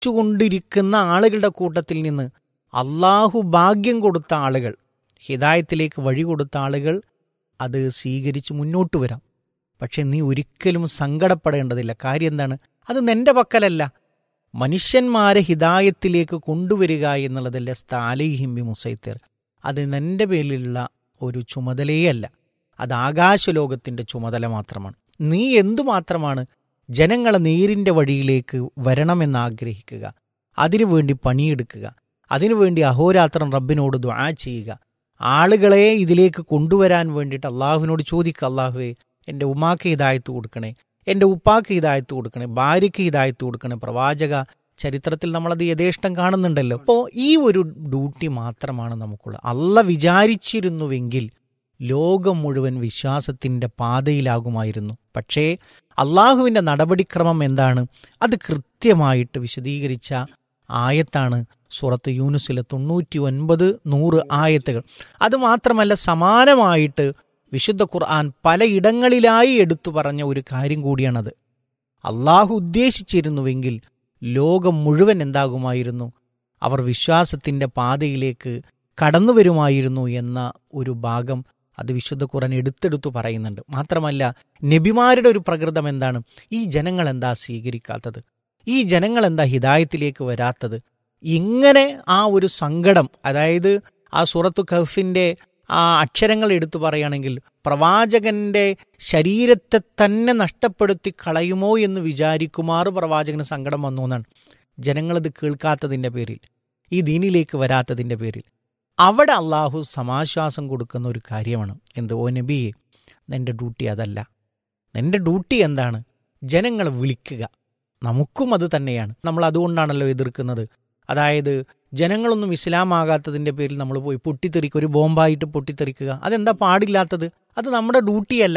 കൊണ്ടിരിക്കുന്ന ആളുകളുടെ കൂട്ടത്തിൽ നിന്ന് അള്ളാഹു ഭാഗ്യം കൊടുത്ത ആളുകൾ ഹിദായത്തിലേക്ക് വഴി കൊടുത്ത ആളുകൾ അത് സ്വീകരിച്ച് മുന്നോട്ട് വരാം പക്ഷെ നീ ഒരിക്കലും സങ്കടപ്പെടേണ്ടതില്ല കാര്യം എന്താണ് അത് നിന്റെ പക്കലല്ല മനുഷ്യന്മാരെ ഹിദായത്തിലേക്ക് കൊണ്ടുവരിക എന്നുള്ളതല്ല സ്ഥാലിഹിംബി മുസൈത്തർ അത് നിന്റെ പേരിലുള്ള ഒരു ചുമതലയല്ല അത് ആകാശലോകത്തിൻ്റെ ചുമതല മാത്രമാണ് നീ എന്തുമാത്രമാണ് ജനങ്ങളെ നേരിൻ്റെ വഴിയിലേക്ക് വരണമെന്ന് ആഗ്രഹിക്കുക അതിനുവേണ്ടി പണിയെടുക്കുക അതിനുവേണ്ടി അഹോരാത്രം റബ്ബിനോട് ദ്വാ ചെയ്യുക ആളുകളെ ഇതിലേക്ക് കൊണ്ടുവരാൻ വേണ്ടിയിട്ട് അള്ളാഹുവിനോട് ചോദിക്കുക അള്ളാഹുവെ എൻ്റെ ഉമ്മാക്ക് ഹിദായത്ത് കൊടുക്കണേ എൻ്റെ ഉപ്പാക്ക് ഹിദായത്ത് കൊടുക്കണേ ഭാര്യയ്ക്ക് ഹിദായത്ത് കൊടുക്കണേ പ്രവാചക ചരിത്രത്തിൽ നമ്മളത് യഥേഷ്ടം കാണുന്നുണ്ടല്ലോ അപ്പോൾ ഈ ഒരു ഡ്യൂട്ടി മാത്രമാണ് നമുക്കുള്ളത് അല്ല വിചാരിച്ചിരുന്നുവെങ്കിൽ ലോകം മുഴുവൻ വിശ്വാസത്തിൻ്റെ പാതയിലാകുമായിരുന്നു പക്ഷേ അള്ളാഹുവിൻ്റെ നടപടിക്രമം എന്താണ് അത് കൃത്യമായിട്ട് വിശദീകരിച്ച ആയത്താണ് സൂറത്ത് യൂനുസിലെ തൊണ്ണൂറ്റി ഒൻപത് നൂറ് ആയത്തുകൾ അതുമാത്രമല്ല സമാനമായിട്ട് വിശുദ്ധ ഖുർആൻ പലയിടങ്ങളിലായി എടുത്തു പറഞ്ഞ ഒരു കാര്യം കൂടിയാണത് അള്ളാഹു ഉദ്ദേശിച്ചിരുന്നുവെങ്കിൽ ലോകം മുഴുവൻ എന്താകുമായിരുന്നു അവർ വിശ്വാസത്തിൻ്റെ പാതയിലേക്ക് കടന്നു വരുമായിരുന്നു എന്ന ഒരു ഭാഗം അത് വിശുദ്ധ ഖുർആൻ എടുത്തെടുത്തു പറയുന്നുണ്ട് മാത്രമല്ല നബിമാരുടെ ഒരു പ്രകൃതം എന്താണ് ഈ ജനങ്ങൾ എന്താ സ്വീകരിക്കാത്തത് ഈ ജനങ്ങൾ എന്താ ഹിദായത്തിലേക്ക് വരാത്തത് ഇങ്ങനെ ആ ഒരു സങ്കടം അതായത് ആ സൂറത്തു കഫിൻ്റെ ആ അക്ഷരങ്ങൾ എടുത്തു പറയുകയാണെങ്കിൽ പ്രവാചകന്റെ ശരീരത്തെ തന്നെ നഷ്ടപ്പെടുത്തി കളയുമോ എന്ന് വിചാരിക്കുമാറ് പ്രവാചകന് സങ്കടം വന്നു എന്നാണ് ജനങ്ങളിത് കേൾക്കാത്തതിൻ്റെ പേരിൽ ഈ ദീനിലേക്ക് വരാത്തതിൻ്റെ പേരിൽ അവിടെ അള്ളാഹു സമാശ്വാസം കൊടുക്കുന്ന ഒരു കാര്യമാണ് എന്ത് ഓ നബിയെ നിന്റെ ഡ്യൂട്ടി അതല്ല നിന്റെ ഡ്യൂട്ടി എന്താണ് ജനങ്ങളെ വിളിക്കുക നമുക്കും അത് തന്നെയാണ് നമ്മൾ അതുകൊണ്ടാണല്ലോ എതിർക്കുന്നത് അതായത് ജനങ്ങളൊന്നും ഇസ്ലാമാകാത്തതിൻ്റെ പേരിൽ നമ്മൾ പോയി പൊട്ടിത്തെറിക്കുക ഒരു ബോംബായിട്ട് പൊട്ടിത്തെറിക്കുക അതെന്താ പാടില്ലാത്തത് അത് നമ്മുടെ ഡ്യൂട്ടിയല്ല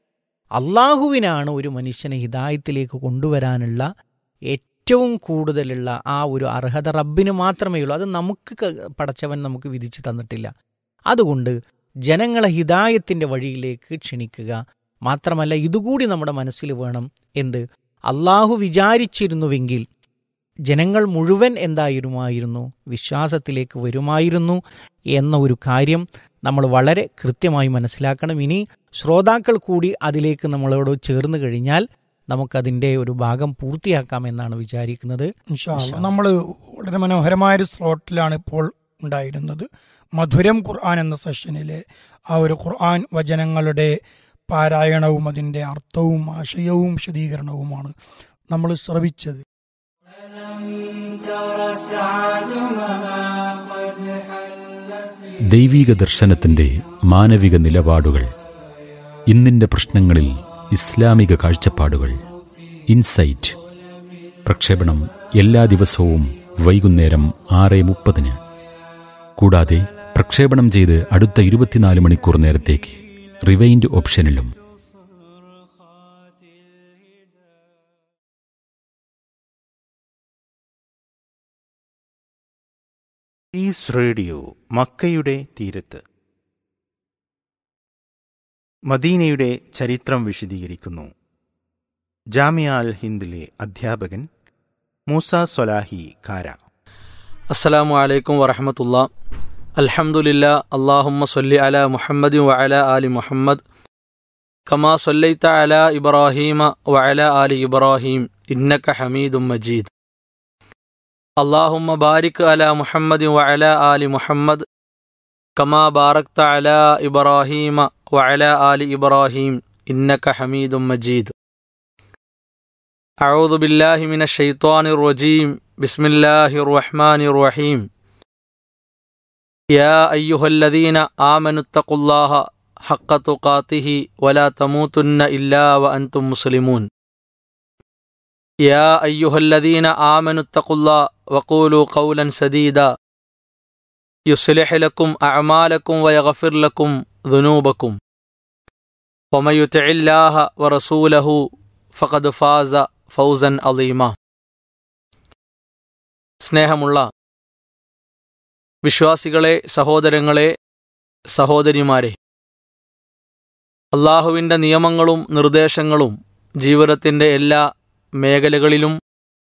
അള്ളാഹുവിനാണ് ഒരു മനുഷ്യനെ ഹിദായത്തിലേക്ക് കൊണ്ടുവരാനുള്ള ഏറ്റവും കൂടുതലുള്ള ആ ഒരു അർഹത റബ്ബിന് മാത്രമേ ഉള്ളൂ അത് നമുക്ക് ക- പടച്ചവൻ നമുക്ക് വിധിച്ചു തന്നിട്ടില്ല അതുകൊണ്ട് ജനങ്ങളെ ഹിദായത്തിൻ്റെ വഴിയിലേക്ക് ക്ഷണിക്കുക മാത്രമല്ല ഇതുകൂടി നമ്മുടെ മനസ്സിൽ വേണം എന്ത് അള്ളാഹു വിചാരിച്ചിരുന്നുവെങ്കിൽ ജനങ്ങൾ മുഴുവൻ എന്തായിരുമായിരുന്നു വിശ്വാസത്തിലേക്ക് വരുമായിരുന്നു എന്ന ഒരു കാര്യം നമ്മൾ വളരെ കൃത്യമായി മനസ്സിലാക്കണം ഇനി ശ്രോതാക്കൾ കൂടി അതിലേക്ക് നമ്മളോട് ചേർന്ന് കഴിഞ്ഞാൽ നമുക്കതിൻ്റെ ഒരു ഭാഗം പൂർത്തിയാക്കാമെന്നാണ് വിചാരിക്കുന്നത് നമ്മൾ വളരെ മനോഹരമായ ഒരു സ്ലോട്ടിലാണ് ഇപ്പോൾ ഉണ്ടായിരുന്നത് മധുരം ഖുർആൻ എന്ന സെഷനിലെ ആ ഒരു ഖുർആൻ വചനങ്ങളുടെ പാരായണവും അതിൻ്റെ അർത്ഥവും ആശയവും വിശദീകരണവുമാണ് നമ്മൾ ശ്രവിച്ചത് ദൈവീക ദർശനത്തിന്റെ മാനവിക നിലപാടുകൾ ഇന്നിന്റെ പ്രശ്നങ്ങളിൽ ഇസ്ലാമിക കാഴ്ചപ്പാടുകൾ ഇൻസൈറ്റ് പ്രക്ഷേപണം എല്ലാ ദിവസവും വൈകുന്നേരം ആറ് മുപ്പതിന് കൂടാതെ പ്രക്ഷേപണം ചെയ്ത് അടുത്ത ഇരുപത്തിനാല് മണിക്കൂർ നേരത്തേക്ക് റിവൈൻഡ് ഓപ്ഷനിലും ഈസ് റേഡിയോ മക്കയുടെ തീരത്ത് മദീനയുടെ ചരിത്രം വിശദീകരിക്കുന്നു ജാമിയ അൽ ഹിന്ദിലെ അധ്യാപകൻ മൂസ സൊലാഹി കാര അസ്സലാമു അലൈക്കും വറഹമത്തുള്ള അൽഹംദുലില്ലാ അള്ളാഹുമ്മ സൊല്ലി അല മുഹമ്മദ് വഅല ആലി മുഹമ്മദ് കമാ സൊല്ലൈത്ത അല ഇബ്രാഹീമ വഅല ആലി ഇബ്രാഹീം ഇന്നക ഹമീദും മജീദ് അള്ളാഹുമ്മ ബാരിക് അല മുഹമ്മദ് വഅല ആലി മുഹമ്മദ് കമാ ബാറക്ത അല ഇബ്രാഹീമ വഅല ആലി ഇബ്രാഹീം ഇന്നക ഹമീദും മജീദ് أعوذ بالله من الشيطان الرجيم بسم الله الرحمن الرحيم يا أيها الذين آمنوا اتقوا الله حق تقاته ولا تموتن إلا وأنتم مسلمون يا أيها الذين آمنوا اتقوا الله وقولوا قولا سديدا يصلح لكم أعمالكم ويغفر لكم ذنوبكم ومن يطع الله ورسوله ഫഖദ് ഫാസ ഫൗസൻ അലീമ സ്നേഹമുള്ള വിശ്വാസികളെ സഹോദരങ്ങളെ സഹോദരിമാരെ അള്ളാഹുവിൻ്റെ നിയമങ്ങളും നിർദ്ദേശങ്ങളും ജീവിതത്തിൻ്റെ എല്ലാ മേഖലകളിലും